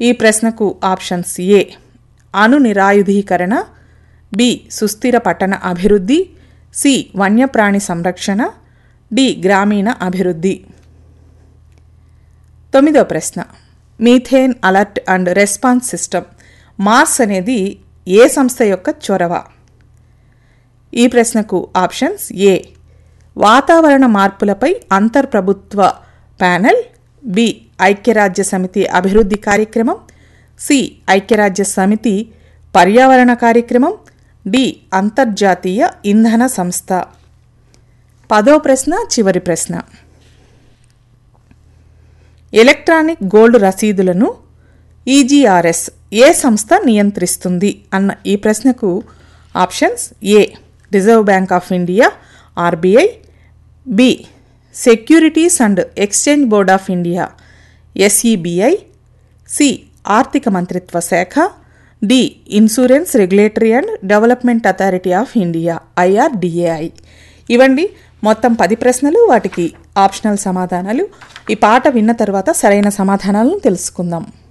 ఈ ప్రశ్నకు ఆప్షన్స్ ఏ అణు నిరాయుధీకరణ బి సుస్థిర పట్టణ అభివృద్ధి సి వన్యప్రాణి సంరక్షణ డి గ్రామీణ అభివృద్ధి తొమ్మిదో ప్రశ్న methane alert and response system Mars అనేది ఏ సంస్థ యొక్క చొరవ ఈ ప్రశ్నకు ఆప్షన్స్ ఏ వాతావరణ మార్పులపై అంతర్ప్రభుత్వ ప్యానెల్ బి ఐక్యరాజ్య సమితి అభివృద్ధి కార్యక్రమం సి ఐక్యరాజ్య సమితి పర్యావరణ కార్యక్రమం డి అంతర్జాతీయ ఇంధన సంస్థ పదో ప్రశ్న చివరి ప్రశ్న ఎలక్ట్రానిక్ గోల్డ్ రసీదులను ఈజీఆర్ఎస్ ఏ సంస్థ నియంత్రిస్తుంది అన్న ఈ ప్రశ్నకు options A reserve bank of India RBI B securities and exchange board of India SEBI C ఆర్థిక మంత్రిత్వ శాఖ D insurance regulatory and development authority of India IRDAI ఇవండి మొత్తం పది ప్రశ్నలు వాటికి ఆప్షనల్ సమాధానాలు ఈ పాట విన్న తర్వాత సరైన సమాధానాలను తెలుసుకుందాం